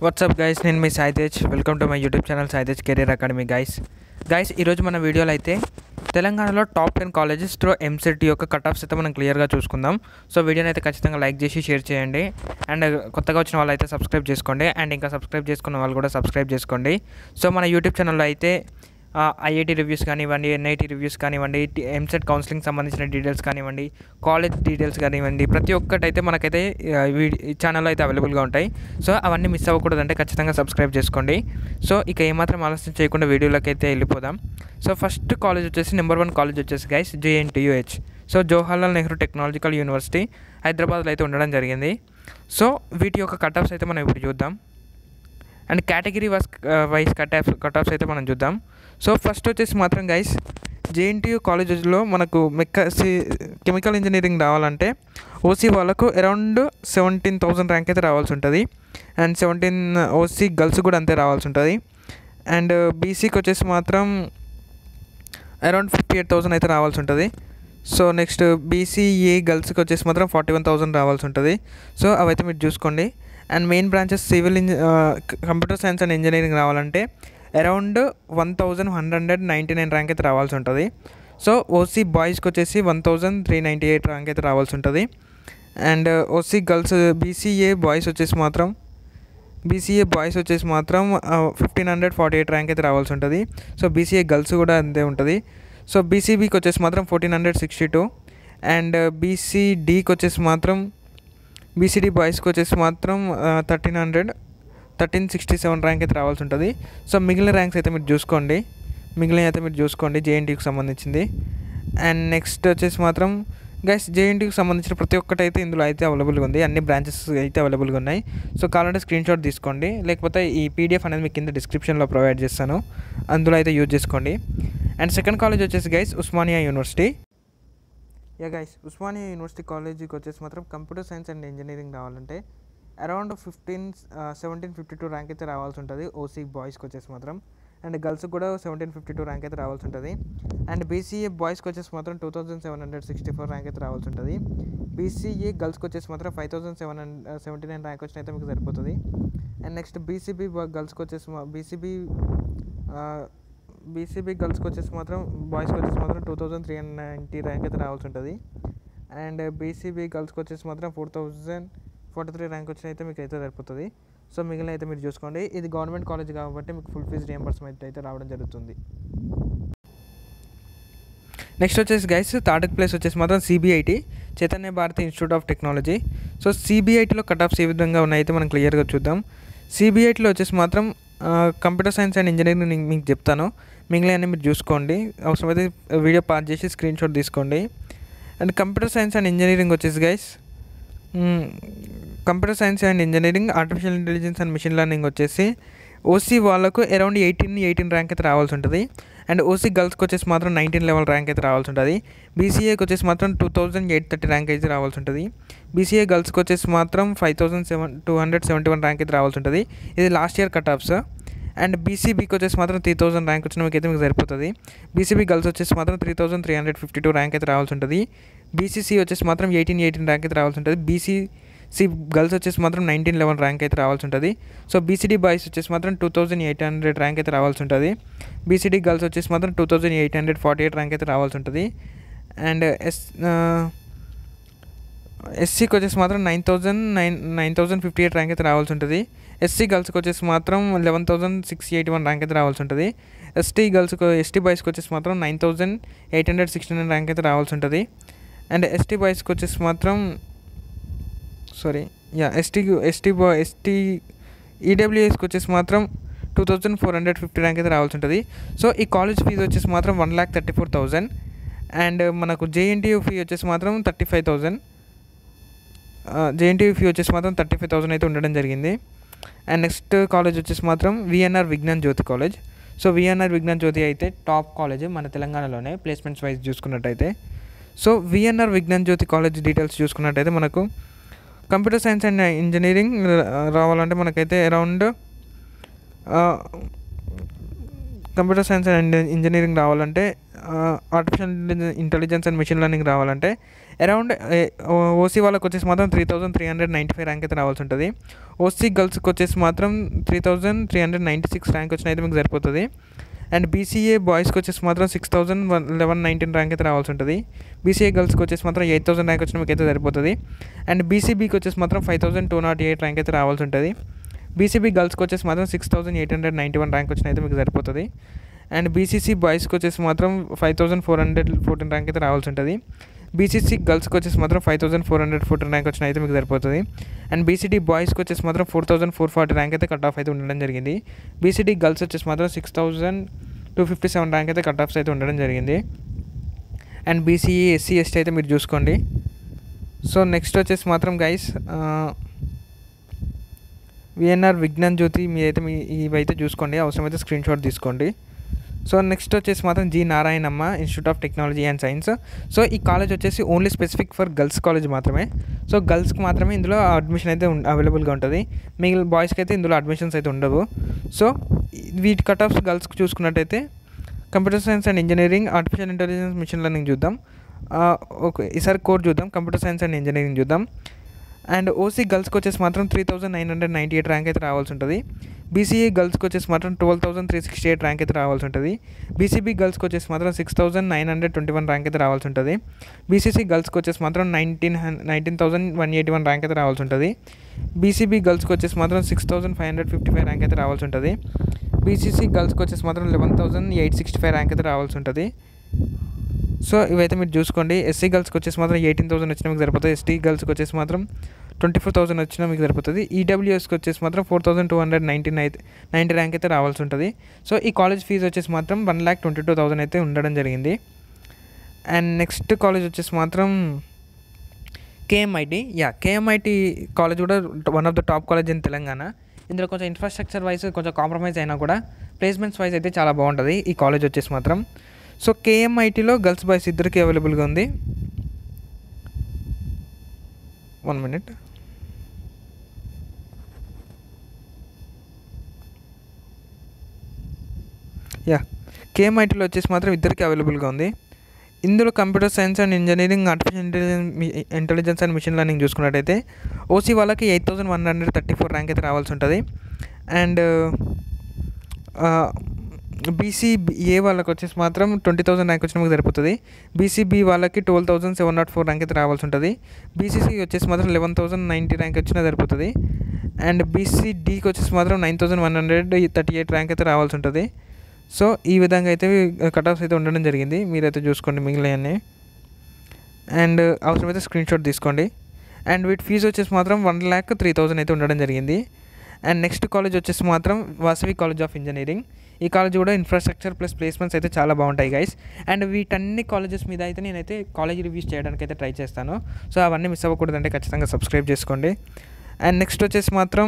WhatsApp guys నేను మీ Saitej welcome to my YouTube channel Saitej career academy guys guys ఈరోజు మన వీడియోలో అయితే తెలంగాణలో top ten colleges through EAMCET యొక్క కట్ ఆఫ్స్ అయితే మనం క్లియర్గా చూసుకుందాం సో వీడియోని అయితే ఖచ్చితంగా లైక్ చేసి షేర్ చేయండి అండ్ కొత్తగా వచ్చిన వాళ్ళు అయితే సబ్స్క్రైబ్ చేసుకోండి అండ్ ఇంకా సబ్స్క్రైబ్ చేసుకున్న వాళ్ళు కూడా సబ్స్క్రైబ్ చేసుకోండి సో మన యూట్యూబ్ ఛానల్లో అయితే ఐఐటి రివ్యూస్ కానివ్వండి ఎన్ఐటి రివ్యూస్ కానివ్వండి ఎంసెట్ కౌన్సిలింగ్ సంబంధించిన డీటెయిల్స్ కానివ్వండి కాలేజ్ డీటెయిల్స్ కానివ్వండి ప్రతి ఒక్కటి అయితే మనకైతే ఆ, ఈ- ఈ ఛానల్లో అయితే అవైలబుల్గా ఉంటాయి సో అవన్నీ మిస్ అవ్వకూడదంటే ఖచ్చితంగా సబ్స్క్రైబ్ చేసుకోండి సో ఇక ఏమాత్రం ఆలస్యం చేయకుండా వీడియోలోకి అయితే వెళ్ళిపోదాం సో ఫస్ట్ కాలేజ్ వచ్చేసి నెంబర్ వన్ కాలేజ్ వచ్చేసి guys JNTUH so Jawaharlal Nehru technological university హైదరాబాద్లో అయితే ఉండడం జరిగింది సో వీటి యొక్క కట్ ఆఫ్స్ అయితే మనం ఇప్పుడు చూద్దాం and category wise wise cut off cut offs అయితే మనం చూద్దాం సో ఫస్ట్ వచ్చేసి మాత్రం గైస్ జేఎన్టీయూ కాలేజెస్లో మనకు మెక్క కెమికల్ ఇంజనీరింగ్ రావాలంటే ఓసీ వాళ్ళకు అరౌండ్ సెవెంటీన్ థౌసండ్ ర్యాంక్ అయితే రావాల్సి ఉంటుంది అండ్ సెవెంటీన్ ఓసీ గర్ల్స్ కూడా అంతే రావాల్సి ఉంటుంది అండ్ బీసీకి వచ్చేసి మాత్రం అరౌండ్ ఫిఫ్టీ ఎయిట్ థౌసండ్ అయితే రావాల్సి ఉంటుంది సో నెక్స్ట్ బీసీఏ గర్ల్స్కి వచ్చేసి మాత్రం ఫార్టీ వన్ థౌసండ్ రావాల్సి ఉంటుంది సో అవైతే మీరు చూసుకోండి అండ్ మెయిన్ బ్రాంచెస్ సివిల్ ఇంజ కంప్యూటర్ సైన్స్ అండ్ ఇంజనీరింగ్ రావాలంటే around one thousand hundred ninety nine rank అయితే రావాల్సి ఉంటుంది సో ఓసీ బాయ్స్కి వచ్చేసి one thousand three ninety eight rank అయితే రావాల్సి ఉంటుంది and OC girls BCA boys వచ్చేసి మాత్రం బీసీఏ బాయ్స్ వచ్చేసి మాత్రం fifteen hundred forty eight rank అయితే రావాల్సి ఉంటుంది సో బీసీఏ గర్ల్స్ కూడా అంతే ఉంటుంది సో బీసీబీకి వచ్చేసి మాత్రం fourteen hundred sixty two and బీసీడీకి వచ్చేసి మాత్రం బీసీడీ బాయ్స్కి వచ్చేసి మాత్రం thirteen hundred thirteen sixty seven rank అయితే రావాల్సి ఉంటుంది సో మిగిలిన ర్యాంక్స్ అయితే మీరు చూసుకోండి మిగిలిన అయితే మీరు చూసుకోండి జేఎన్టీకి సంబంధించింది అండ్ నెక్స్ట్ వచ్చేసి మాత్రం గైస్ జేఎన్టీకి సంబంధించిన ప్రతి ఒక్కటి అయితే ఇందులో అయితే అవైలబుల్గా ఉంది అన్ని బ్రాంచెస్ అయితే అవైలబుల్గా ఉన్నాయి సో కావాలంటే స్క్రీన్ షాట్ తీసుకోండి లేకపోతే ఈ పీడిఎఫ్ అనేది మీకు కింద డిస్క్రిప్షన్లో ప్రొవైడ్ చేస్తాను అందులో అయితే యూజ్ చేసుకోండి అండ్ సెకండ్ కాలేజ్ వచ్చేసి guys Osmania university yeah guys Osmania university కాలేజీకి వచ్చేసి మాత్రం కంప్యూటర్ సైన్స్ అండ్ ఇంజనీరింగ్ రావాలంటే around fifteen seventeen fifty two rank అయితే రావాల్సి ఉంటుంది ఓసీ బాయ్స్కి వచ్చేసి మాత్రం అండ్ గర్ల్స్కి కూడా సెవెంటీన్ ఫిఫ్టీ టూ ర్యాంక్ అయితే రావాల్సి ఉంటుంది అండ్ బీసీఏ బాయ్స్కి వచ్చేసి మాత్రం two thousand seven hundred sixty four rank అయితే రావాల్సి ఉంటుంది బీసీఏ గర్ల్స్కి వచ్చేసి మాత్రం five thousand seven hundred seventy nine rank వచ్చిన అయితే మీకు సరిపోతుంది అండ్ నెక్స్ట్ బీసీబీ గర్ల్స్కి వచ్చేసి బీసీబీ బీసీబీ గర్ల్స్కి వచ్చేసి మాత్రం బాయ్స్కి వచ్చేసి మాత్రం two thousand three hundred ninety rank అయితే రావాల్సి ఉంటుంది అండ్ బీసీబీ గర్ల్స్కి వచ్చేసి మాత్రం four thousand forty three rank వచ్చిన అయితే మీకు అయితే సరిపోతుంది సో మిగిలిన అయితే మీరు చూసుకోండి ఇది గవర్నమెంట్ కాలేజ్ కాబట్టి మీకు ఫుల్ ఫీజు రియంబర్స్మెంట్ అయితే రావడం జరుగుతుంది నెక్స్ట్ వచ్చేసి గైస్ థర్డ్ ప్లేస్ వచ్చేసి మాత్రం CBIT Chaitanya Bharathi institute of technology so సిబిఐటిలో కట్ ఆఫ్స్ ఏ విధంగా ఉన్నాయైతే మనం క్లియర్గా చూద్దాం సిబిఐటిలో వచ్చేసి మాత్రం కంప్యూటర్ సైన్స్ అండ్ ఇంజనీరింగ్ నేను మీకు చెప్తాను మిగిలిన మీరు చూసుకోండి అవసరమైతే వీడియో పాస్ చేసి స్క్రీన్ షాట్ తీసుకోండి and computer science and engineering వచ్చేసి guys computer science and engineering artificial intelligence and machine learning వచ్చేసి ఓసీ వాళ్ళకు అరౌండ్ ఎయిటీన్ ఎయిటీన్ ర్యాంక్ అయితే రావాల్సి ఉంటుంది అండ్ ఓసీ గర్ల్స్కి వచ్చేసి మాత్రం నైన్టీన్ లెవెల్ ర్యాంక్ అయితే రావాల్సి ఉంటుంది బీసీఏకి వచ్చేసి మాత్రం two thousand eight thirty rank అయితే రావాల్సి ఉంటుంది బీసీఏ గర్ల్స్కి వచ్చేసి మాత్రం five thousand seven two hundred seventy one rank అయితే రావాల్సి ఉంటుంది ఇది last year cut offs and బీసీబీకి వచ్చేసి మాత్రం త్రీ థౌసండ్ ర్యాంక్ వచ్చిన మీకు అయితే మీకు సరిపోతుంది బీసీబీ గర్ల్స్ వచ్చేసి మాత్రం three thousand three hundred fifty two rank అయితే రావాల్సి ఉంటుంది బీసీసీ వచ్చేసి మాత్రం ఎయిటీన్ ఎయిటీన్ ర్యాంక్ అయితే రావాల్సి ఉంటుంది బీసీ సి గర్ల్స్ వచ్చేసి మాత్రం నైన్టీన్ లెవెన్ ర్యాంక్ అయితే రావాల్సి ఉంటుంది సో బీసీడీ బాయ్స్ వచ్చేసి మాత్రం two thousand eight hundred rank అయితే రావాల్సి ఉంటుంది బీసీడీ గర్ల్స్ వచ్చేసి మాత్రం two thousand eight hundred forty eight rank అయితే రావాల్సి ఉంటుంది అండ్ ఎస్ ఎస్సీకి వచ్చేసి మాత్రం nine thousand nine nine thousand fifty eight rank అయితే రావాల్సి ఉంటుంది ఎస్సీ గర్ల్స్కి వచ్చేసి మాత్రం eleven thousand six eighty one rank అయితే రావాల్సి ఉంటుంది ఎస్టీ గర్ల్స్కి ఎస్టీ బాయ్స్కి వచ్చేసి మాత్రం nine thousand eight hundred sixty nine rank అయితే రావాల్సి ఉంటుంది అండ్ ఎస్టీ బాయ్స్కి వచ్చేసి మాత్రం సారీ యా ఎస్టీ ఎస్టీ బా ఎస్టీ ఈడబ్ల్యూఎస్కి వచ్చేసి మాత్రం two thousand four hundred fifty rank అయితే రావాల్సి ఉంటుంది సో ఈ కాలేజ్ ఫీజు వచ్చేసి మాత్రం one lakh thirty four thousand and మనకు జేఎన్టీయూ ఫీ వచ్చేసి మాత్రం thirty five thousand JNTU fee వచ్చేసి మాత్రం థర్టీ ఫైవ్ థౌసండ్ అయితే ఉండడం జరిగింది అండ్ నెక్స్ట్ కాలేజ్ వచ్చేసి మాత్రం VNR Vignana Jyothi college so VNR Vignana Jyothi అయితే టాప్ కాలేజ్ మన తెలంగాణలోనే ప్లేస్మెంట్స్ వైజ్ చూసుకున్నట్టయితే so VNR Vignana Jyothi college details చూసుకున్నట్టయితే మనకు కంప్యూటర్ సైన్స్ అండ్ ఇంజనీరింగ్ రావాలంటే మనకైతే around computer science and engineering రావాలంటే artificial intelligence and machine learning రావాలంటే అరౌండ్ ఓసీ వాళ్ళకి వచ్చేసి మాత్రం three thousand three hundred ninety five rank అయితే రావాల్సి ఉంటుంది ఓసీ గర్ల్స్కి వచ్చేసి మాత్రం three thousand three hundred ninety six rank వచ్చిన అయితే మీకు సరిపోతుంది అండ్ బీసీఏ బాయ్స్కి వచ్చేసి మాత్రం six thousand one eleven nineteen rank అయితే రావాల్సి ఉంటుంది బీసీఏ గర్ల్స్కి వచ్చేసి మాత్రం ఎయిట్ థౌసండ్ ర్యాంక్ వచ్చిన మీకు అయితే సరిపోతుంది అండ్ బీసీబీకి వచ్చేసి మాత్రం five thousand two nought eight rank అయితే రావాల్సి ఉంటుంది బీసీబీ గర్ల్స్కి వచ్చేసి మాత్రం six thousand eight hundred ninety one rank వచ్చిన అయితే మీకు సరిపోతుంది అండ్ బీసీసీ బాయ్స్కి వచ్చేసి మాత్రం five thousand four hundred fourteen rank అయితే రావాల్సి ఉంటుంది బీసీసీ గర్ల్స్కి వచ్చేసి మాత్రం five thousand four hundred fourteen rank వచ్చిన అయితే మీకు సరిపోతుంది అండ్ బీసీడీ బాయ్స్కి వచ్చేసి మాత్రం four thousand four forty rank అయితే కట్ ఆఫ్ అయితే ఉండడం జరిగింది బీసీడీ గర్ల్స్ వచ్చేసి మాత్రం six thousand two fifty seven rank అయితే కట్ ఆఫ్స్ అయితే ఉండడం జరిగింది అండ్ బీసీఈ ఎస్సీ ఎస్టీ అయితే మీరు చూసుకోండి సో నెక్స్ట్ వచ్చేసి మాత్రం గైస్ విఎన్ఆర్ విజ్ఞాన్ జ్యోతి మీరైతే మీ ఇవైతే చూసుకోండి అవసరమైతే స్క్రీన్ షాట్ తీసుకోండి సో నెక్స్ట్ వచ్చేసి మాత్రం G Narayanamma institute of technology and science so ఈ కాలేజ్ వచ్చేసి only specific for girls college మాత్రమే సో గర్ల్స్కి మాత్రమే ఇందులో అడ్మిషన్ అయితే అవైలబుల్గా ఉంటుంది మిగిలిన బాయ్స్కి అయితే ఇందులో అడ్మిషన్స్ అయితే ఉండవు సో వీటి కట్ ఆఫ్స్ గర్ల్స్కి చూసుకున్నట్టయితే computer science and engineering artificial intelligence machine learning చూద్దాం ఓకే ఈసారి కోర్ చూద్దాం కంప్యూటర్ సైన్స్ అండ్ ఇంజనీరింగ్ చూద్దాం అండ్ ఓసీ గర్ల్స్కి వచ్చేసి మాత్రం three thousand nine hundred ninety eight rank అయితే రావాల్సి ఉంటుంది బీసీఏ గర్ల్స్కి వచ్చేసి మాత్రం twelve thousand three sixty eight rank అయితే రావాల్సి ఉంటుంది బీసీబీ గర్ల్స్కి వచ్చేసి మాత్రం six thousand nine hundred twenty one rank అయితే రావాల్సి ఉంటుంది బీసీసీ గర్ల్స్కి వచ్చేసి మాత్రం nineteen nineteen thousand one eighty one rank అయితే రావాల్సి ఉంటుంది బీసీబీ గర్ల్స్కి వచ్చేసి మాత్రం six thousand five hundred fifty five rank అయితే రావాల్సి ఉంటుంది బీసీసీ గర్ల్స్కి వచ్చేసి మాత్రం eleven thousand eight sixty five rank అయితే రావాల్సి ఉంటుంది సో ఇవైతే మీరు చూసుకోండి ఎస్సీ గర్ల్స్కి వచ్చేసి మాత్రం ఎయిటీన్ థౌసండ్ వచ్చినా మీకు సరిపోతుంది ఎస్టీ గర్ల్స్కి వచ్చేసి మాత్రం ట్వంటీ ఫోర్ థౌసండ్ వచ్చినా మీకు సరిపోతుంది ఈడబ్ల్యూఎస్కి వచ్చేసి మాత్రం four thousand two hundred nineteen అయితే నైంటీ ర్యాంక్ అయితే రావాల్సి ఉంటుంది సో ఈ కాలేజ్ ఫీజు వచ్చేసి మాత్రం one lakh twenty two thousand అయితే ఉండడం జరిగింది అండ్ నెక్స్ట్ కాలేజ్ వచ్చేసి మాత్రం కేఎంఐటి యా కేఎంఐటి కాలేజ్ కూడా one of the top college in Telangana ఇందులో కొంచెం ఇన్ఫ్రాస్ట్రక్చర్ వైజ్ కొంచెం కాంప్రమైజ్ అయినా కూడా ప్లేస్మెంట్స్ వైజ్ అయితే చాలా బాగుంటుంది ఈ కాలేజ్ వచ్చేసి మాత్రం సో కేఎంఐటీలో గర్ల్స్ బాయ్స్ ఇద్దరికి అవైలబుల్గా ఉంది వన్ మినిట్ యా కేఎంఐటీలో వచ్చేసి మాత్రం ఇద్దరికి అవైలబుల్గా ఉంది ఇందులో computer science and engineering artificial intelligence intelligence and machine learning చూసుకున్నట్టయితే ఓసీ వాళ్ళకి eight thousand one hundred thirty four rank అయితే రావాల్సి ఉంటుంది అండ్ బీసీఏ వాళ్ళకి వచ్చేసి మాత్రం ట్వంటీ థౌసండ్ ర్యాంక్ వచ్చిన మీకు సరిపోతుంది బీసీబీ వాళ్ళకి twelve thousand seven nought four rank అయితే రావాల్సి ఉంటుంది బీసీసీ వచ్చేసి మాత్రం లెవెన్ థౌసండ్ నైంటీ ర్యాంక్ వచ్చినా సరిపోతుంది అండ్ బీసీడీకి వచ్చేసి మాత్రం nine thousand one hundred thirty eight rank అయితే రావాల్సి ఉంటుంది సో ఈ విధంగా అయితే కట్ ఆఫ్స్ అయితే ఉండడం జరిగింది మీరైతే చూసుకోండి మిగిలినవన్నీ అండ్ అవసరమైతే స్క్రీన్ షాట్ తీసుకోండి అండ్ వీటి ఫీజు వచ్చేసి మాత్రం వన్ ల్యాక్ త్రీ థౌసండ్ అయితే ఉండడం జరిగింది అండ్ నెక్స్ట్ కాలేజ్ వచ్చేసి మాత్రం వాసవి కాలేజ్ ఆఫ్ ఇంజనీరింగ్ ఈ కాలేజ్ కూడా ఇన్ఫ్రాస్ట్రక్చర్ ప్లస్ ప్లేస్మెంట్స్ అయితే చాలా బాగుంటాయి గైస్ అండ్ వీటన్ని కాలేజెస్ మీద అయితే నేనైతే కాలేజ్ రివ్యూస్ చేయడానికి అయితే ట్రై చేస్తాను సో అవన్నీ మిస్ అవ్వకూడదంటే ఖచ్చితంగా సబ్స్క్రైబ్ చేసుకోండి అండ్ నెక్స్ట్ వచ్చేసి మాత్రం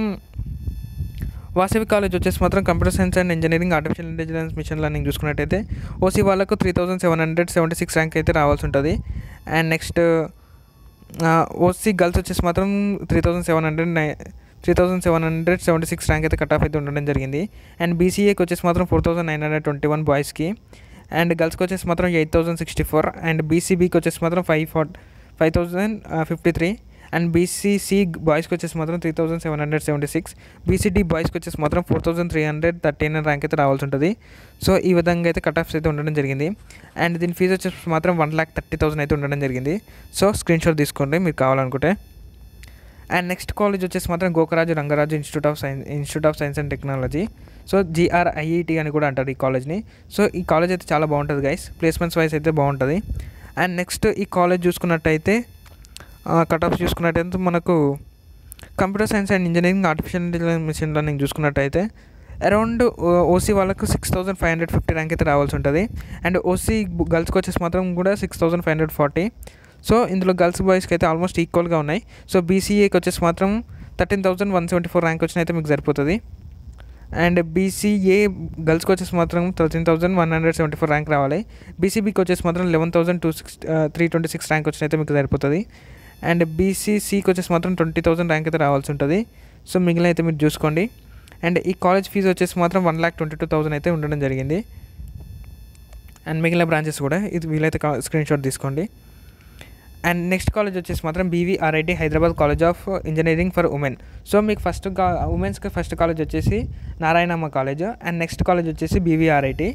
వాసవి కాలేజ్ వచ్చేసి మాత్రం computer science and engineering artificial intelligence machine learning చూసుకున్నట్టయితే ఓసీ వాళ్ళకు three thousand seven hundred seventy six rank అయితే రావాల్సి ఉంటుంది అండ్ నెక్స్ట్ ఓసీ గర్ల్స్ వచ్చేసి మాత్రం three thousand seven hundred nine three thousand seven hundred seventy six rank అయితే cut off అయితే ఉండడం జరిగింది అండ్ బీసీఏకి వచ్చేసి మాత్రం four thousand nine hundred twenty one బాయ్స్కి అండ్ గర్ల్స్కి వచ్చేసి మాత్రం eight thousand sixty four and బీసీబీకి వచ్చేసి మాత్రం five four five thousand fifty three and BCC బాయ్స్కి వచ్చేసి మాత్రం three thousand seven hundred seventy six BCD బాయ్స్కి వచ్చేసి మాత్రం four thousand three hundred thirteen rank అయితే రావాల్సి ఉంటుంది సో ఈ విధంగా అయితే కట్ ఆఫ్స్ అయితే ఉండడం జరిగింది అండ్ దీని ఫీజు వచ్చేసి మాత్రం వన్ ల్యాక్ థర్టీ థౌసండ్ అయితే ఉండడం జరిగింది సో స్క్రీన్ షాట్ తీసుకోండి మీరు కావాలనుకుంటే అండ్ నెక్స్ట్ కాలేజ్ వచ్చేసి మాత్రం Gokaraju Rangaraju institute of science institute of science and technology so GRIET అని కూడా అంటారు ఈ కాలేజ్ని సో ఈ కాలేజ్ అయితే చాలా బాగుంటుంది గైస్ ప్లేస్మెంట్స్ వైజ్ అయితే బాగుంటుంది అండ్ నెక్స్ట్ ఈ కాలేజ్ చూసుకున్నట్టయితే కట్ ఆఫ్స్ చూసుకున్నట్టయితే మనకు computer science and engineering artificial intelligence machine learning చూసుకున్నట్టయితే అరౌండ్ ఓసీ వాళ్ళకు six thousand five hundred fifty rank అయితే రావాల్సి ఉంటుంది అండ్ ఓసీ గర్ల్స్కి వచ్చేసి మాత్రం కూడా six thousand five hundred forty so ఇందులో గర్ల్స్ బాయ్స్కి అయితే ఆల్మోస్ట్ ఈక్వల్గా ఉన్నాయి సో బీసీఏకి వచ్చేసి మాత్రం thirteen thousand one seventy four rank వచ్చిన అయితే మీకు సరిపోతుంది అండ్ బీసీఏ గర్ల్స్కి వచ్చేసి మాత్రం thirteen thousand one hundred seventy four rank రావాలి బీసీబీకి వచ్చేసి మాత్రం eleven thousand two six three twenty six rank వచ్చిన అయితే మీకు సరిపోతుంది అండ్ బీసీసీకి వచ్చేసి మాత్రం ట్వంటీ థౌసండ్ ర్యాంక్ అయితే రావాల్సి ఉంటుంది సో మిగిలిన అయితే మీరు చూసుకోండి అండ్ ఈ కాలేజ్ ఫీజు వచ్చేసి మాత్రం one lakh twenty two thousand అయితే ఉండడం జరిగింది అండ్ మిగిలిన బ్రాంచెస్ కూడా ఇది వీలైతే స్క్రీన్ షాట్ తీసుకోండి అండ్ నెక్స్ట్ కాలేజ్ వచ్చేసి మాత్రం BVRIT Hyderabad college of engineering for women so మీకు ఫస్ట్ ఉమెన్స్కి ఫస్ట్ కాలేజ్ వచ్చేసి Narayanamma college and next college వచ్చేసి బీవీఆర్ఐటి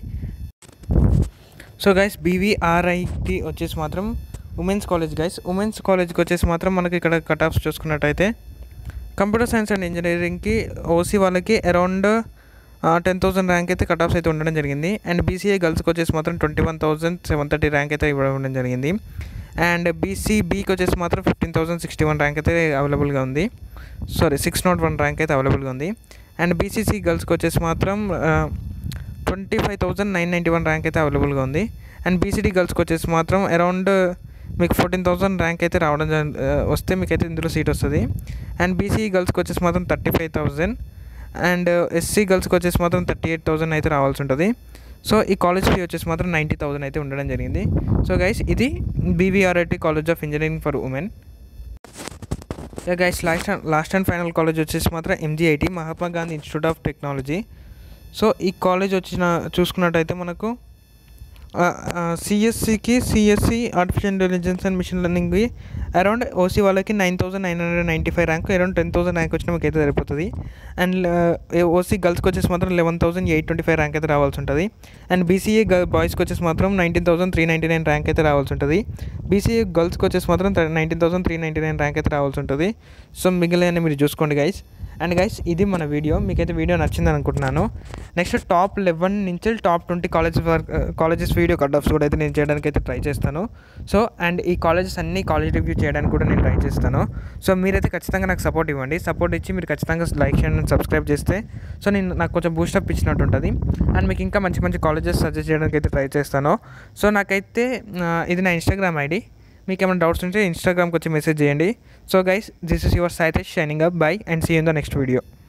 సో గైస్ బీవీఆర్ఐటి వచ్చేసి మాత్రం ఉమెన్స్ కాలేజ్ గైస్ ఉమెన్స్ కాలేజ్కి వచ్చేసి మాత్రం మనకి ఇక్కడ కట్ ఆఫ్స్ చూసుకున్నట్టయితే కంప్యూటర్ సైన్స్ అండ్ ఇంజనీరింగ్కి ఓసీ వాళ్ళకి అరౌండ్ టెన్ థౌసండ్ ర్యాంక్ అయితే కట్ ఆఫ్స్ అయితే ఉండడం జరిగింది అండ్ బీసీఏ గర్ల్స్కి వచ్చేసి మాత్రం twenty one thousand seven thirty rank అయితే ఇవ్వడం జరిగింది అండ్ బీసీబీకి వచ్చేసి మాత్రం fifteen thousand sixty one rank అయితే అవైలబుల్గా ఉంది sorry six nought one rank అయితే అవైలబుల్గా ఉంది అండ్ బీసీసీ గర్ల్స్కి వచ్చేసి మాత్రం twenty five thousand nine ninety one rank అయితే అవైలబుల్గా ఉంది అండ్ బీసీడీ గర్ల్స్కి వచ్చేసి మాత్రం అరౌండ్ మీకు ఫోర్టీన్ థౌసండ్ ర్యాంక్ అయితే రావడం జరి- ఆ, వస్తే మీకు అయితే ఇందులో సీట్ వస్తుంది అండ్ బీసీ గర్ల్స్కి వచ్చేసి మాత్రం thirty five thousand and SC గర్ల్స్కి వచ్చేసి మాత్రం థర్టీ ఎయిట్ థౌసండ్ అయితే రావాల్సి ఉంటుంది సో ఈ కాలేజ్ ఫీ వచ్చేసి మాత్రం నైంటీ థౌసండ్ అయితే ఉండడం జరిగింది సో గైస్ ఇది BVRIT college of engineering for women yeah guys last last and final college వచ్చేసి మాత్రం MGIT Mahatma Gandhi institute of technology so ఈ కాలేజ్ వచ్చిన చూసుకున్నట్టయితే మనకు సిఎస్సికి CSC artificial intelligence and machine లెర్నింగ్కి అరౌండ్ ఓసీ వాళ్ళకి nine thousand nine hundred ninety five rank around ten thousand rank వచ్చినా మీకు అయితే సరిపోతుంది అండ్ ఓసీ గర్ల్స్కి వచ్చేసి మాత్రం eleven thousand eight twenty five rank అయితే రావాల్సి ఉంటుంది అండ్ బీసీఏ బాయ్స్కి వచ్చేసి మాత్రం nineteen thousand three ninety nine rank అయితే రావాల్సి ఉంటుంది బీసీఏ గర్ల్స్కి వచ్చేసి మాత్రం nineteen thousand three ninety nine rank అయితే రావాల్సి ఉంటుంది సో మిగిలిన మీరు చూసుకోండి గైస్ అండ్ గైస్ ఇది మన వీడియో మీకైతే వీడియో నచ్చిందని అనుకుంటున్నాను నెక్స్ట్ టాప్ లెవెన్ నుంచి top twenty college colleges video cut offs కూడా అయితే నేను చేయడానికి అయితే ట్రై చేస్తాను సో అండ్ ఈ కాలేజెస్ అన్ని కాలేజ్ రివ్యూ చేయడానికి కూడా నేను ట్రై చేస్తాను సో మీరైతే ఖచ్చితంగా నాకు సపోర్ట్ ఇవ్వండి సపోర్ట్ ఇచ్చి మీరు ఖచ్చితంగా లైక్ చేయండి సబ్స్క్రైబ్ చేస్తే సో నేను నాకు కొంచెం బూస్టప్ ఇచ్చినట్టు ఉంటుంది అండ్ మీకు ఇంకా మంచి మంచి కాలేజెస్ సజెస్ట్ చేయడానికి అయితే ట్రై చేస్తాను సో నాకైతే ఆ, ఇది నా ఇన్స్టాగ్రామ్ ఐడి మీకు ఏమైనా డౌట్స్ ఉంటే ఇన్స్టాగ్రామ్కి వచ్చి మెసేజ్ చేయండి so guys this is your Saitesh shining up bye and see in the next video